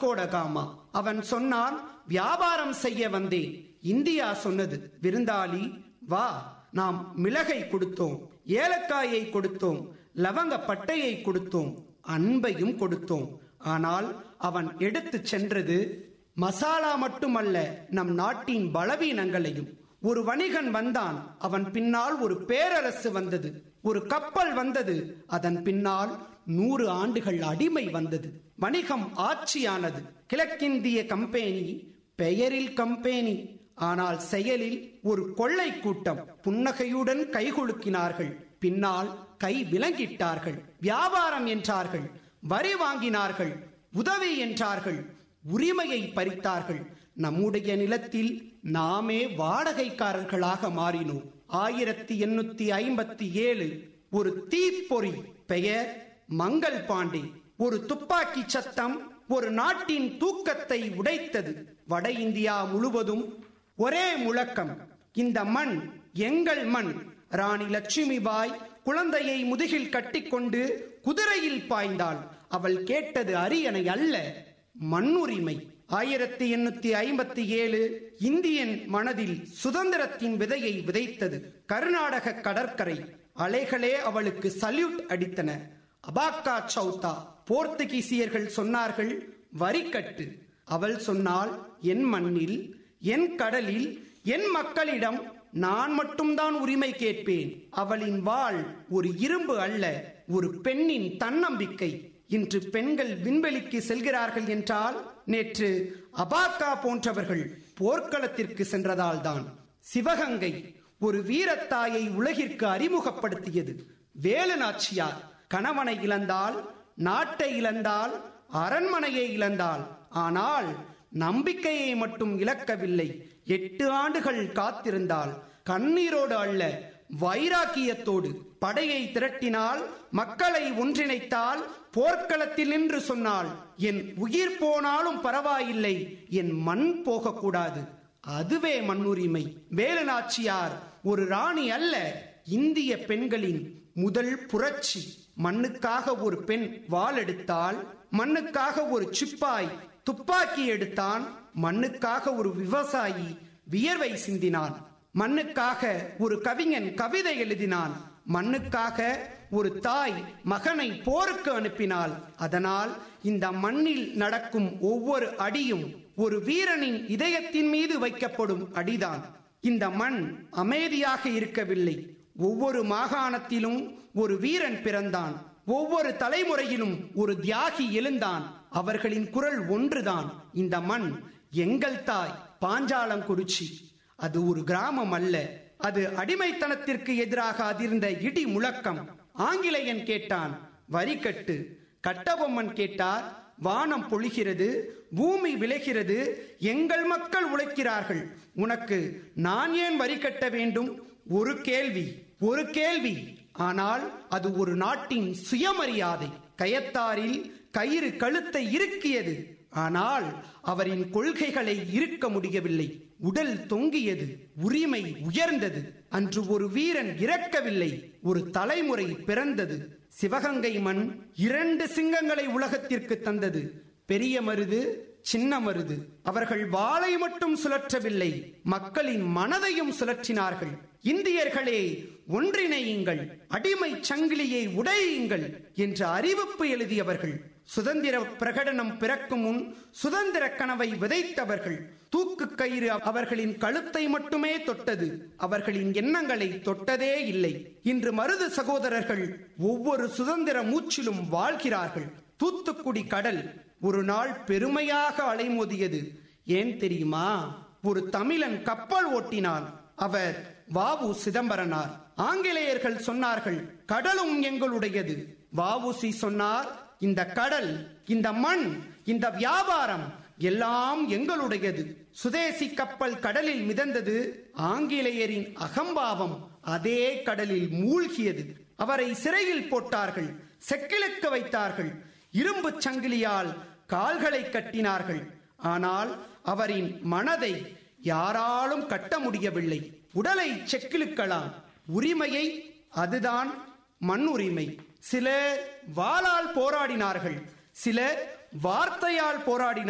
Vasco da Gama அவன் சொன்னான் வியாபாரம் செய்ய வந்தேன் இந்தியா சொன்னது விருந்தாளி வா நாம் மிளகை கொடுத்தோம் ஏலக்காயை கொடுத்தோம் லவங்க பட்டையை கொடுத்தோம் அன்பையும் கொடுத்தோம் ஆனால் அவன் எடுத்து சென்றது மசாலா மட்டுமல்ல நம் நாட்டின் பலவீனங்களையும் ஒரு வணிகன் வந்தான் அவன் பின்னால் ஒரு பேரரசு வந்தது ஒரு கப்பல் வந்தது அதன் பின்னால் நூறு ஆண்டுகள் அடிமை வந்தது வணிகம் ஆட்சியானது கிழக்கிந்திய கம்பெனி பெயரில் கம்பெனி ஆனால் செயலில் ஒரு கொள்ளை கூட்டம் புன்னகையுடன் கைகுலுக்கினார்கள் பின்னால் கை விலங்கிட்டார்கள் வியாபாரம் என்றார்கள் வரி வாங்கினார்கள் உதவி என்றார்கள் உரிமையை பறித்தார்கள் நம்முடைய நிலத்தில் நாமே வாடகைக்காரர்களாக மாறினோம் ஆயிரத்தி எண்ணூத்தி ஐம்பத்தி ஏழு ஒரு தீப்பொறி பெயர் மங்கள் பாண்டே ஒரு துப்பாக்கி சத்தம் ஒரு நாட்டின் தூக்கத்தை உடைத்தது வட இந்தியா முழுவதும் ஒரே முழக்கம் இந்த மண் எங்கள் மண் ராணி லட்சுமிபாய் குழந்தையை முதுகில் கட்டிக்கொண்டு குதிரையில் பாய்ந்தாள் அவள் கேட்டது அரியணை அல்ல மண்ணுரிமை ஆயிரத்தி எண்ணூத்தி ஐம்பத்தி ஏழு இந்தியன் மனதில் சுதந்திரத்தின் விதையை விதைத்தது கர்நாடக கடற்கரை அலைகளே அவளுக்கு சல்யூட் அடித்தன அபாக்கா சௌதா போர்த்துகீசியர்கள் சொன்னார்கள் வரிக்கட்டு அவள் சொன்னால் என் மண்ணில் என் கடலில் என் மக்களிடம் நான் மட்டும்தான் உரிமை கேட்பேன் அவளின் வாள் ஒரு இரும்பு அல்ல ஒரு பெண்ணின் தன்னம்பிக்கை இன்று பெண்கள் விண்வெளிக்கு செல்கிறார்கள் என்றால் நேற்று அபாக்கா போன்றவர்கள் போர்க்களத்திற்கு சென்றதால் தான் சிவகங்கை ஒரு வீரத்தாயை உலகிற்கு அறிமுகப்படுத்தியது வேலு நாச்சியார் கணவனை இழந்தால் நாட்டை இழந்தால் அரண்மனையை இழந்தால் ஆனால் நம்பிக்கையை மட்டும் இழக்கவில்லை எட்டு ஆண்டுகள் காத்திருந்தால் கண்ணீரோடு அல்ல வைராக்கியத்தோடு படையை திரட்டினால் மக்களை ஒன்றிணைத்தால் போர்க்களத்தில் நின்று சொன்னால் என் உயிர் போனாலும் பரவாயில்லை என் மண் போகக்கூடாது அதுவே மண்ணுரிமை வேலுநாச்சியார் ஒரு ராணி அல்ல இந்திய பெண்களின் முதல் புரட்சி மண்ணுக்காக ஒரு பெண் வாள் எடுத்தால் மண்ணுக்காக ஒரு சிப்பாய் துப்பாக்கி எடுத்தான் மண்ணுக்காக ஒரு விவசாயி வியர்வை சிந்தினான் மண்ணுக்காக ஒரு கவிஞன் கவிதை எழுதினான் மண்ணுக்காக ஒரு தாய் மகனை போருக்கு அனுப்பினாள் அதனால் இந்த மண்ணில் நடக்கும் ஒவ்வொரு அடியும் ஒரு வீரனின் இதயத்தின் மீது வைக்கப்படும் அடிதான் இந்த மண் அமைதியாக இருக்கவில்லை ஒவ்வொரு மாகாணத்திலும் ஒரு வீரன் பிறந்தான் ஒவ்வொரு தலைமுறையிலும் ஒரு தியாகி எழுந்தான் அவர்களின் குரல் ஒன்றுதான் இந்த மண் எங்கள் தாய் பாஞ்சாலங்குறிச்சி அது ஒரு கிராமம் அல்ல அது அடிமைத்தனத்திற்கு எதிராக அதிர்ந்த இடி முழக்கம் ஆங்கிலேயன் கேட்டான் வரிக்கட்டு கட்டபொம்மன் கேட்டார் வானம் பொழிகிறது பூமி விளைகிறது எங்கள் மக்கள் உழைக்கிறார்கள் உனக்கு நான் ஏன் வரி கட்ட வேண்டும் ஒரு கேள்வி ஒரு கேள்வி ஆனால் அது ஒரு நாட்டின் சுயமரியாதை கயத்தாரில் கயிறு கழுத்தை இறுக்கியது ஆனால் அவரின் கொள்கைகளை இருக்க முடியவில்லை உடல் தொங்கியது உரிமை உயர்ந்தது அன்று ஒரு வீரன் இறக்கவில்லை ஒரு தலைமுறை பிறந்தது சிவகங்கை மண் இரண்டு சிங்கங்களை உலகத்திற்கு தந்தது பெரிய மருது சின்ன மருது அவர்கள் வாளை மட்டும் சுழற்றவில்லை மக்களின் மனதையும் சுழற்றினார்கள் இந்தியர்களே ஒன்றிணையுங்கள் அடிமை சங்கிலியை உடையுங்கள் என்று அறிவிப்பு எழுதியவர்கள் சுதந்திர பிரகடனம் பிறக்கும் முன் சுதந்திர கனவை விதைத்தவர்கள் தூக்கு கயிறு அவர்களின் கழுத்தை மட்டுமே தொட்டது அவர்களின் எண்ணங்களை தொட்டதே இல்லை இன்று மருது சகோதரர்கள் ஒவ்வொரு சுதந்திர மூச்சிலும் வாழ்கிறார்கள் தூத்துக்குடி கடல் ஒரு நாள் பெருமையாக அலைமோதியது ஏன் தெரியுமா ஒரு தமிழன் கப்பல் ஓட்டினான் அவர் வாவு சிதம்பரனார் ஆங்கிலேயர்கள் சொன்னார்கள் கடலும் எங்களுடையது வாவுசி சொன்னார் இந்த கடல் இந்த மண் இந்த வியாபாரம் எல்லாம் எங்களுடையது சுதேசி கப்பல் கடலில் மிதந்தது ஆங்கிலேயரின் அகம்பாவம் அதே கடலில் மூழ்கியது அவரை சிறையில் போட்டார்கள் செக்கிழுக்க வைத்தார்கள் இரும்பு சங்கிலியால் கால்களை கட்டினார்கள் ஆனால் அவரின் மனதை யாராலும் கட்ட முடியவில்லை உடலை செக்கிழுக்கலாம் உரிமையை அதுதான் மண் உரிமை சிலர் வாளால் போராடினார்கள் சிலர் வார்த்தையால் போராடினார்